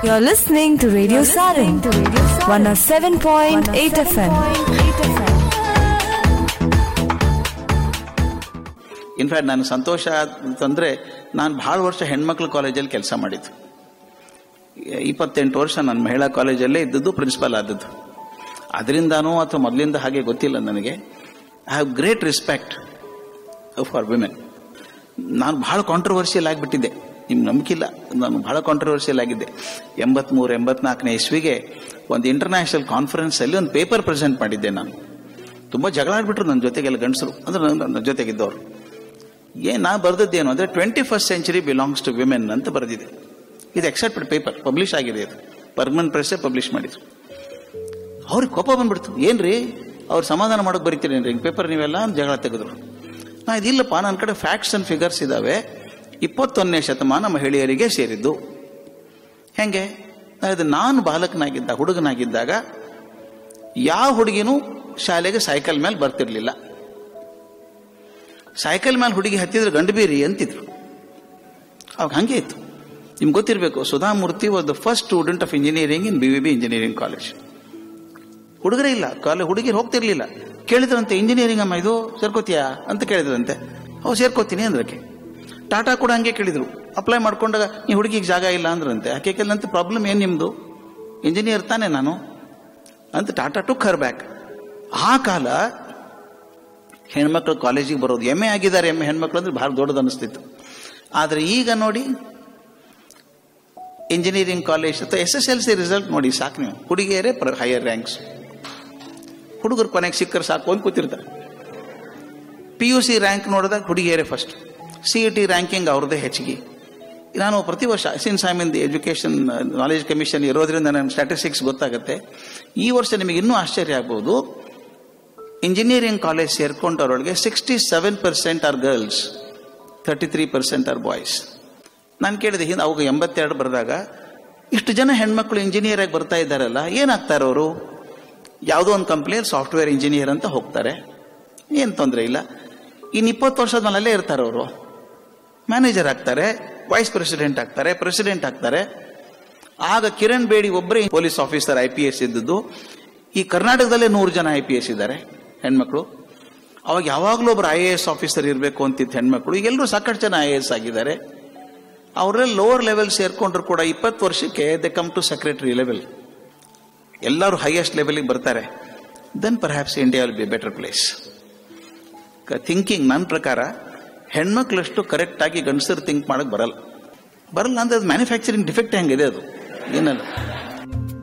You're listening to Radio Sarin, 107.8 FM. In fact ನಾನು ಸಂತೋಷ ಅಂತಂದರೆ ನಾನು ಭಾಳ ವರ್ಷ ಹೆಣ್ಮಕ್ಳು ಕಾಲೇಜಲ್ಲಿ ಕೆಲಸ ಮಾಡಿದ್ದು ಇಪ್ಪತ್ತೆಂಟು ವರ್ಷ ನಾನು ಮಹಿಳಾ ಕಾಲೇಜಲ್ಲೇ ಇದ್ದದ್ದು ಪ್ರಿನ್ಸಿಪಲ್ ಆದದ್ದು ಅದರಿಂದಾನೋ ಅಥವಾ ಮೊದಲಿಂದ ಹಾಗೆ ಗೊತ್ತಿಲ್ಲ ನನಗೆ I have great respect for women ನಾನು ಭಾಳ ಕಾಂಟ್ರವರ್ಸಿಯಲ್ ಆಗಿಬಿಟ್ಟಿದ್ದೆ ನಿಮ್ಗೆ ನಂಬಿಕಿಲ್ಲ ನಾನು ಭಾಳ ಕಾಂಟ್ರವರ್ಸಿಯಲ್ ಆಗಿದ್ದೆ ಎಂಬತ್ಮೂರು ಎಂಬತ್ನಾಲ್ಕನೇ ಇಸ್ವಿಗೆ ಒಂದು ಇಂಟರ್ನ್ಯಾಷನಲ್ ಕಾನ್ಫರೆನ್ಸಲ್ಲಿ ಒಂದು ಪೇಪರ್ ಪ್ರೆಸೆಂಟ್ ಮಾಡಿದ್ದೆ ನಾನು ತುಂಬ ಜಗಳ ಆಡ್ಬಿಟ್ರು ನನ್ನ ಜೊತೆಗೆಲ್ಲ ಗಂಡಸರು ಅಂದ್ರೆ ನನ್ನ ನನ್ನ ಜೊತೆಗಿದ್ದವರು ಏನ್ ನಾ ಬರೆದದ್ದೇನು ಅಂದರೆ twenty first century belongs to women ಅಂತ ಬರೆದಿದೆ ಇದು ಎಕ್ಸೆಪ್ಟೆಡ್ ಪೇಪರ್ ಪಬ್ಲಿಷ್ ಆಗಿದೆ ಇದು ಪರ್ಮನೆಂಟ್ ಪ್ರೆಸ್ಸೇ ಪಬ್ಲಿಷ್ ಮಾಡಿದ್ರು ಅವ್ರಿಗೆ ಕೋಪ ಬಂದ್ಬಿಡ್ತು ಏನ್ರಿ ಅವ್ರು ಸಮಾಧಾನ ಮಾಡೋಕೆ ಬರೀತೀರಿ ಹಿಂಗೆ ಪೇಪರ್ ನೀವೆಲ್ಲ ಅಂತ ಜಗಳ ತೆಗೆದ್ರು ನಾ ಇದಿಲ್ಲಪ್ಪ ನನ್ನ ಕಡೆ ಫ್ಯಾಕ್ಟ್ಸ್ ಅಂಡ್ ಫಿಗರ್ಸ್ ಇದಾವೆ ಇಪ್ಪತ್ತೊಂದನೇ ಶತಮಾನ ಮಹಿಳೆಯರಿಗೆ ಸೇರಿದ್ದು ಹೆಂಗೆ ಅದು ನಾನು ಬಾಲಕನಾಗಿದ್ದ ಹುಡುಗನಾಗಿದ್ದಾಗ ಯಾವ ಹುಡುಗಿನೂ ಶಾಲೆಗೆ ಸೈಕಲ್ ಮೇಲೆ ಬರ್ತಿರ್ಲಿಲ್ಲ ಸೈಕಲ್ ಮೇಲೆ ಹುಡುಗಿ ಹತ್ತಿದ್ರೆ ಗಂಡು ಬೀರಿ ಅಂತಿದ್ರು ಅವಾಗ ಹಂಗೆ ಇತ್ತು ನಿಮ್ಗೆ ಗೊತ್ತಿರಬೇಕು Sudha Murthy was the first student of engineering in B V B engineering college ಹುಡುಗರೇ ಇಲ್ಲ ಕಾಲೇಜ್ ಹುಡುಗಿರು ಹೋಗ್ತಿರ್ಲಿಲ್ಲ ಕೇಳಿದ್ರಂತೆ ಇಂಜಿನಿಯರಿಂಗ್ ಅಮ್ಮ ಇದು ಸೇರ್ಕೋತೀಯಾ ಅಂತ ಕೇಳಿದ್ರಂತೆ ಅವು ಸೇರ್ಕೋತೀನಿ ಅಂದ್ರಕ್ಕೆ ಟಾಟಾ ಕೂಡ ಹಂಗೆ ಕೇಳಿದ್ರು ಅಪ್ಲೈ ಮಾಡ್ಕೊಂಡಾಗ ಈ ಹುಡುಗಿಗೆ ಜಾಗ ಇಲ್ಲ ಅಂದ್ರಂತೆ ಆಕೆ ಕೇಳಿದಂತೆ ಪ್ರಾಬ್ಲಮ್ ಏನು ನಿಮ್ಮದು ಇಂಜಿನಿಯರ್ ತಾನೇ ನಾನು ಅಂತ ಟಾಟಾ ಟುಕ್ ಹರ್ ಬ್ಯಾಕ್ ಆ ಕಾಲ ಹೆಣ್ಮಕ್ಳು ಕಾಲೇಜಿಗೆ ಬರೋದು ಎಮ್ ಎ ಆಗಿದ್ದಾರೆ ಎಮ್ ಎ ಹೆಣ್ಮಕ್ಳು ಅಂದ್ರೆ ಭಾಳ ದೊಡ್ಡದು ಅನಿಸ್ತಿತ್ತು ಆದರೆ ಈಗ ನೋಡಿ ಇಂಜಿನಿಯರಿಂಗ್ ಕಾಲೇಜ್ ಅಥವಾ S S L C result ನೋಡಿ ಸಾಕು ನೀವು ಹುಡುಗಿಯರೇ ಹೈಯರ್ ರ್ಯಾಂಕ್ಸ್ ಹುಡುಗರು ಕೊನೆಗೆ ಸಿಕ್ಕರೆ ಸಾಕು ಅಂತ ಕೂತಿರ್ತಾರೆ ಪಿ ಯು ಸಿ ರ್ಯಾಂಕ್ ನೋಡಿದಾಗ ಹುಡುಗಿಯರೇ first C E T ranking ಅವ್ರದ್ದೇ ಹೆಚ್ಚಿಗೆ ನಾನು ಪ್ರತಿ ವರ್ಷ since I mean the education knowledge commission ಇರೋದ್ರಿಂದ ನನ್ನ ಸ್ಟ್ಯಾಟಿಸ್ಟಿಕ್ಸ್ ಗೊತ್ತಾಗುತ್ತೆ ಈ ವರ್ಷ ನಿಮಗೆ ಇನ್ನೂ ಆಶ್ಚರ್ಯ ಆಗ್ಬೋದು ಇಂಜಿನಿಯರಿಂಗ್ ಕಾಲೇಜ್ ಸೇರ್ಕೊಂಡವ್ರೊಳಗೆ sixty seven percent are girls thirty three percent are boys ನಾನು ಕೇಳಿದೆ ಹಿಂದೆ ಅವಾಗ ಎಂಬತ್ತೆರಡು ಬರೆದಾಗ ಇಷ್ಟು ಜನ ಹೆಣ್ಮಕ್ಳು ಇಂಜಿನಿಯರ್ ಆಗಿ ಬರ್ತಾ ಇದ್ದಾರಲ್ಲ ಏನಾಗ್ತಾರೆ ಅವರು ಯಾವುದೋ ಒಂದು ಕಂಪ್ನಿಯಲ್ಲಿ ಸಾಫ್ಟ್ವೇರ್ ಇಂಜಿನಿಯರ್ ಅಂತ ಹೋಗ್ತಾರೆ ಏನು ತೊಂದರೆ ಇಲ್ಲ ಇನ್ನು ಇಪ್ಪತ್ತು ವರ್ಷದ ಮೇಲೆ ಅಲ್ಲೇ ಇರ್ತಾರೆ ಅವರು ಮ್ಯಾನೇಜರ್ ಆಗ್ತಾರೆ ವೈಸ್ ಪ್ರೆಸಿಡೆಂಟ್ ಆಗ್ತಾರೆ ಪ್ರೆಸಿಡೆಂಟ್ ಆಗ್ತಾರೆ ಆಗ ಕಿರಣ್ ಬೇಡಿ ಒಬ್ಬರೇ police officer I P S ಇದ್ದದ್ದು ಈ ಕರ್ನಾಟಕದಲ್ಲೇ ನೂರು ಜನ ಐ ಪಿ ಎಸ್ ಇದ್ದಾರೆ ಹೆಣ್ಮಕ್ಳು ಅವಾಗ ಯಾವಾಗಲೂ ಒಬ್ರು ಐ ಎ ಎಸ್ ಆಫೀಸರ್ ಇರಬೇಕು ಅಂತಿತ್ತು ಹೆಣ್ಮಕ್ಳು ಈಗ ಎಲ್ಲರೂ ಸಾಕಷ್ಟು ಜನ ಐ ಎ ಎಸ್ ಆಗಿದ್ದಾರೆ ಅವರೆಲ್ಲ ಲೋವರ್ ಲೆವೆಲ್ ಸೇರ್ಕೊಂಡ್ರು ಕೂಡ ಇಪ್ಪತ್ತು ವರ್ಷಕ್ಕೆ they come to secretary level ಎಲ್ಲರೂ ಹೈಯೆಸ್ಟ್ ಲೆವೆಲಿಗೆ ಬರ್ತಾರೆ then perhaps India will be better place thinking ನನ್ನ ಪ್ರಕಾರ ಹೆಣ್ಮಕ್ಳಷ್ಟು ಕರೆಕ್ಟಾಗಿ ಗಂಡಸರು ಥಿಂಕ್ ಮಾಡಕ್ ಬರಲ್ಲ ಬರಲ್ಲ ಅಂದ್ರೆ ಅದು ಮ್ಯಾನುಫ್ಯಾಕ್ಚರಿಂಗ್ ಡಿಫೆಕ್ಟ್ ಹೆಂಗಿದೆ ಅದು ಏನಲ್ಲ